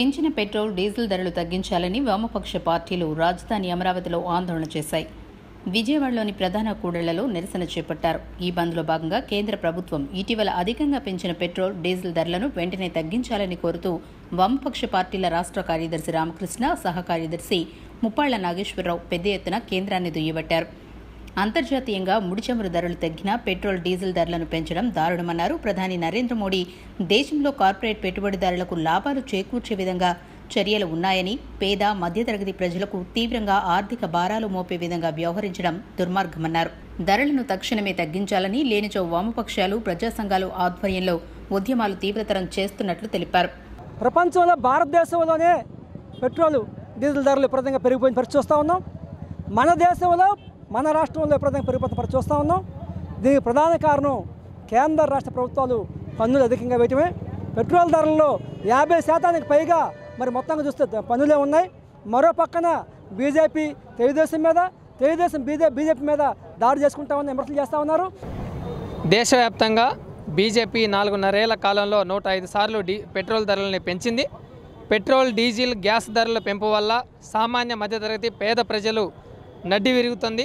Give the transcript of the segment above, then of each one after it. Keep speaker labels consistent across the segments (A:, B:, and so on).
A: పెంచిన petrol diesel ధరలు తగ్గించాలని వామపక్ష పార్టీలు రాజధాని అమరావతిలో ఆందోళన చేశాయి విజయవాడలోని ప్రధాన కూడళ్లలో నిరసన చేపట్టారు ఈ బంద్లో భాగంగా కేంద్ర ప్రభుత్వం ఇటీవల అధికంగా పెంచిన పెట్రోల్ డీజిల్ ధరలను వెంటనే తగ్గించాలని కోరుతూ వామపక్ష పార్టీల రాష్ట్ర కార్యదర్శి రామకృష్ణ సహ కార్యదర్శి ముప్పాళ్ల నాగేశ్వరరావు పెద్ద ఎత్తున కేంద్రాన్ని దుయ్యబట్టారు అంతర్జాతీయంగా ముడి చమురు ధరలు తగ్గినా పెట్రోల్ డీజిల్ ధరలను పెంచడం దారుణమన్నారు ప్రధాని నరేంద్ర మోడీ దేశంలో కార్పొరేట్ పెట్టుబడిదారులకు లాభాలు చేకూర్చే విధంగా చర్యలు ఉన్నాయని పేద మధ్యతరగతి ప్రజలకు తీవ్రంగా ఆర్థిక భారాలు మోపే విధంగా వ్యవహరించడం దుర్మార్గమన్నారు ధరలను తక్షణమే తగ్గించాలని లేనిచో వామపక్షాలు ప్రజా సంఘాలు ఆధ్వర్యంలో ఉద్యమాలు తీవ్రతరం చేస్తున్నట్లు తెలిపారు
B: ప్రపంచంలో భారతదేశంలోనే పెట్రోల్ డీజిల్ ధరలు విపరీతంగా పెరిగిపోయిన పరిస్థితి చూస్తూ ఉన్నాం మన దేశంలో మన రాష్ట్రంలో విపరీతంగా పెరిగిపోతున్న పరిస్థితి చూస్తూ ఉన్నాం దీనికి ప్రధాన కారణం కేంద్ర రాష్ట్ర ప్రభుత్వాలు పన్నులు అధికంగా వేయటమే పెట్రోల్ ధరల్లో యాభై శాతానికి పైగా మరి మొత్తంగా చూస్తే ద- పన్నులే ఉన్నాయి మరో పక్కన బీజేపీ తెలుగుదేశం మీద తెలుగుదేశం బీజే బీజేపీ మీద దాడి చేసుకుంటా ఉన్న విమర్శలు చేస్తూ ఉన్నారు
C: దేశవ్యాప్తంగా బీజేపీ నాలుగున్నరేళ్ల కాలంలో నూట ఐదు సార్లు డీ పెట్రోల్ ధరలని పెంచింది పెట్రోల్ డీజిల్ గ్యాస్ ధరల పెంపు వల్ల సామాన్య మధ్యతరగతి పేద ప్రజలు నడ్డి విరుగుతుంది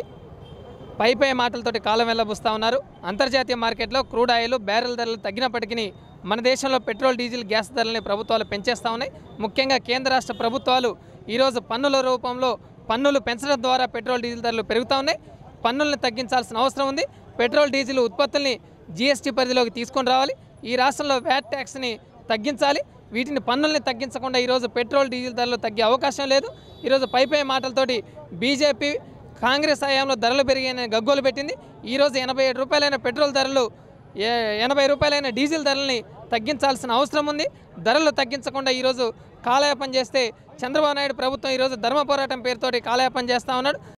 C: పై పై మాటలతోటి కాలం వెళ్ళబుస్తూ ఉన్నారు అంతర్జాతీయ మార్కెట్లో క్రూడ్ ఆయిల్ బ్యారెల్ ధరలు తగ్గినప్పటికీ మన దేశంలో పెట్రోల్ డీజిల్ గ్యాస్ ధరలని ప్రభుత్వాలు పెంచేస్తూ ఉన్నాయి ముఖ్యంగా కేంద్ర రాష్ట్ర ప్రభుత్వాలు ఈరోజు పన్నుల రూపంలో పన్నులు పెంచడం ద్వారా పెట్రోల్ డీజిల్ ధరలు పెరుగుతూ ఉన్నాయి పన్నులను తగ్గించాల్సిన అవసరం ఉంది పెట్రోల్ డీజిల్ ఉత్పత్తుల్ని జీఎస్టీ పరిధిలోకి తీసుకొని రావాలి ఈ రాష్ట్రంలో వ్యాట్ ట్యాక్స్ని తగ్గించాలి వీటిని పన్నుల్ని తగ్గించకుండా ఈరోజు పెట్రోల్ డీజిల్ ధరలు తగ్గే అవకాశం లేదు ఈరోజు పై పై మాటలతోటి బీజేపీ కాంగ్రెస్ హయాంలో ధరలు పెరిగాయని గగ్గోలు పెట్టింది ఈరోజు ఎనభై ఏడు రూపాయలైన పెట్రోల్ ధరలు ఏ- ఎనభై రూపాయలైన డీజిల్ ధరల్ని తగ్గించాల్సిన అవసరం ఉంది ధరలు తగ్గించకుండా ఈరోజు కాలయాపన చేస్తే చంద్రబాబు నాయుడు ప్రభుత్వం ఈరోజు ధర్మ పోరాటం పేరుతోటి కాలయాపన చేస్తూ ఉన్నాడు